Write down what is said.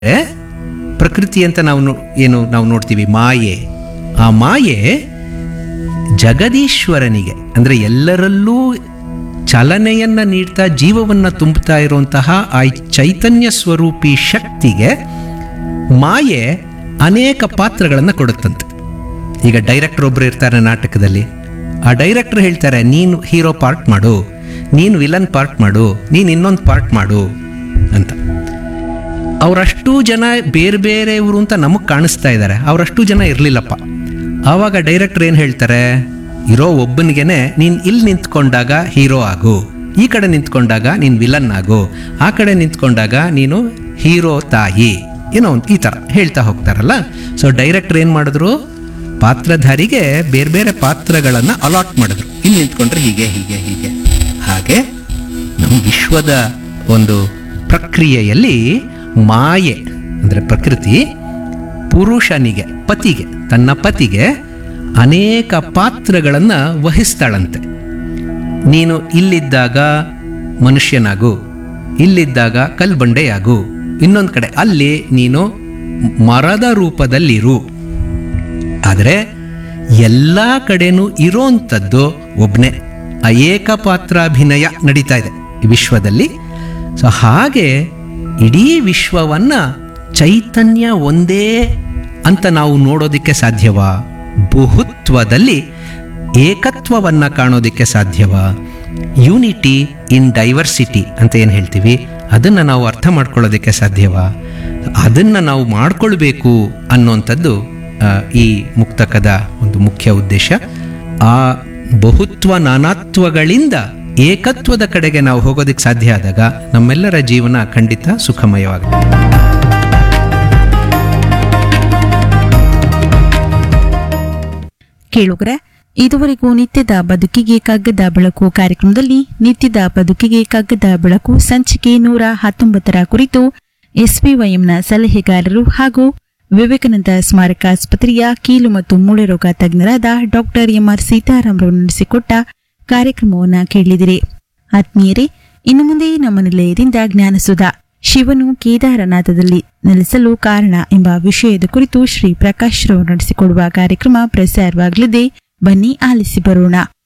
ಏ, ಪ್ರಕೃತಿ ಅಂತ ನಾವು ನೋ- ಏನು ನಾವು ನೋಡ್ತೀವಿ ಮಾಯೆ ಆ ಮಾಯೆ ಜಗದೀಶ್ವರನಿಗೆ ಅಂದರೆ ಎಲ್ಲರಲ್ಲೂ ಚಲನೆಯನ್ನ ನೀಡ್ತಾ ಜೀವವನ್ನ ತುಂಬುತ್ತಾ ಇರುವಂತಹ ಆ ಚೈತನ್ಯ ಸ್ವರೂಪಿ ಶಕ್ತಿಗೆ ಮಾಯೆ ಅನೇಕ ಪಾತ್ರಗಳನ್ನು ಕೊಡುತ್ತಂತೆ ಈಗ ಡೈರೆಕ್ಟರ್ ಒಬ್ರು ಇರ್ತಾರೆ ನಾಟಕದಲ್ಲಿ ಆ ಡೈರೆಕ್ಟರ್ ಹೇಳ್ತಾರೆ ನೀನು ಹೀರೋ ಪಾರ್ಟ್ ಮಾಡು ನೀನು ವಿಲನ್ ಪಾರ್ಟ್ ಮಾಡು ನೀನು ಇನ್ನೊಂದು ಪಾರ್ಟ್ ಮಾಡು ಅಂತ ಅವರಷ್ಟು ಜನ ಬೇರೆ ಬೇರೆಯವರು ಅಂತ ನಮಗೆ ಕಾಣಿಸ್ತಾ ಇದ್ದಾರೆ ಅವರಷ್ಟು ಜನ ಇರಲಿಲ್ಲಪ್ಪ ಆವಾಗ ಡೈರೆಕ್ಟರ್ ಏನು ಹೇಳ್ತಾರೆ ಇರೋ ಒಬ್ಬನಿಗೆನೆ ನೀನು ಇಲ್ಲಿ ನಿಂತ್ಕೊಂಡಾಗ ಹೀರೋ ಆಗು ಈ ಕಡೆ ನಿಂತ್ಕೊಂಡಾಗ ನೀನು ವಿಲನ್ ಆಗು ಆ ಕಡೆ ನಿಂತ್ಕೊಂಡಾಗ ನೀನು ಹೀರೋ ತಾಯಿ ಏನೋ ಒಂದು ಈ ಥರ ಹೇಳ್ತಾ ಹೋಗ್ತಾರಲ್ಲ ಸೊ ಡೈರೆಕ್ಟರ್ ಏನು ಮಾಡಿದ್ರು ಪಾತ್ರಧಾರಿಗೆ ಬೇರೆ ಬೇರೆ ಪಾತ್ರಗಳನ್ನು ಅಲಾಟ್ ಮಾಡಿದ್ರು ಇಲ್ಲಿ ನಿಂತ್ಕೊಂಡ್ರೆ ಹೀಗೆ ಹೀಗೆ ಹೀಗೆ ಹಾಗೆ ನಮ್ಮ ವಿಶ್ವದ ಒಂದು ಪ್ರಕ್ರಿಯೆಯಲ್ಲಿ ಮಾಯೆ ಅಂದರೆ ಪ್ರಕೃತಿ ಪುರುಷನಿಗೆ ಪತಿಗೆ ತನ್ನ ಪತಿಗೆ ಅನೇಕ ಪಾತ್ರಗಳನ್ನು ವಹಿಸ್ತಾಳಂತೆ ನೀನು ಇಲ್ಲಿದ್ದಾಗ ಮನುಷ್ಯನಾಗು ಇಲ್ಲಿದ್ದಾಗ ಕಲ್ಬಂಡೆಯಾಗು ಇನ್ನೊಂದು ಕಡೆ ಅಲ್ಲಿ ನೀನು ಮರದ ರೂಪದಲ್ಲಿರು ಆದರೆ ಎಲ್ಲ ಕಡೆನೂ ಇರೋಂಥದ್ದು ಒಬ್ಬನೇ ಆ ಏಕಪಾತ್ರಾಭಿನಯ ನಡೀತಾ ಇದೆ ಈ ವಿಶ್ವದಲ್ಲಿ ಸೊ ಹಾಗೆ ಇಡೀ ವಿಶ್ವವನ್ನ ಚೈತನ್ಯ ಒಂದೇ ಅಂತ ನಾವು ನೋಡೋದಕ್ಕೆ ಸಾಧ್ಯವಾ ಬಹುತ್ವದಲ್ಲಿ ಏಕತ್ವವನ್ನು ಕಾಣೋದಕ್ಕೆ ಸಾಧ್ಯವಾ ಯೂನಿಟಿ ಇನ್ ಡೈವರ್ಸಿಟಿ ಅಂತ ಏನು ಹೇಳ್ತೀವಿ ಅದನ್ನು ನಾವು ಅರ್ಥ ಮಾಡ್ಕೊಳ್ಳೋದಕ್ಕೆ ಸಾಧ್ಯವಾ ಅದನ್ನು ನಾವು ಮಾಡ್ಕೊಳ್ಬೇಕು ಅನ್ನೋಂಥದ್ದು ಆ, ಈ ಮುಕ್ತಕದ ಒಂದು ಮುಖ್ಯ ಉದ್ದೇಶ ಆ ಬಹುತ್ವ ನಾನಾತ್ವಗಳಿಂದ ಏಕತ್ವದ ಕಡೆಗೆ ನಾವು ಹೋಗೋದಕ್ಕೆ ಸಾಧ್ಯ ಆದಾಗ ನಮ್ಮೆಲ್ಲರ ಜೀವನ ಖಂಡಿತ ಸುಖಮಯವಾಗುತ್ತೆ ಕೇಳುಗರೆ ಇದುವರೆಗೂ ನಿತ್ಯದ ಬದುಕಿಗೆ ಕಗ್ಗದ ಬೆಳಕು ಕಾರ್ಯಕ್ರಮದಲ್ಲಿ ನಿತ್ಯದ ಬದುಕಿಗೆ ಕಗ್ಗದ ಬೆಳಕು ಸಂಚಿಕೆ ನೂರ ಹತ್ತೊಂಬತ್ತರ ಕುರಿತು ಎಸ್ಪಿವೈಎಂನ ಸಲಹೆಗಾರರು ಹಾಗೂ ವಿವೇಕಾನಂದ ಸ್ಮಾರಕ ಆಸ್ಪತ್ರೆಯ ಕೀಲು ಮತ್ತು ಮೂಳೆ ರೋಗ ತಜ್ಞರಾದ ಡಾಕ್ಟರ್ ಎಂಆರ್ ಸೀತಾರಾಮರವರು ನಡೆಸಿಕೊಟ್ಟ ಕಾರ್ಯಕ್ರಮವನ್ನು ಕೇಳಿದಿರಿ ಆತ್ಮೀಯರೇ ಇನ್ನು ಮುಂದೆ ನಮ್ಮ ನಿಲಯದಿಂದ ಜ್ಞಾನಸುಧ ಶಿವನು ಕೇದಾರನಾಥದಲ್ಲಿ ನೆಲೆಸಲು ಕಾರಣ ಎಂಬ ವಿಷಯದ ಕುರಿತು ಶ್ರೀ ಪ್ರಕಾಶ್ ರವರು ನಡೆಸಿಕೊಡುವ ಕಾರ್ಯಕ್ರಮ ಪ್ರಸಾರವಾಗಲಿದೆ ಬನ್ನಿ ಆಲಿಸಿ ಬರೋಣ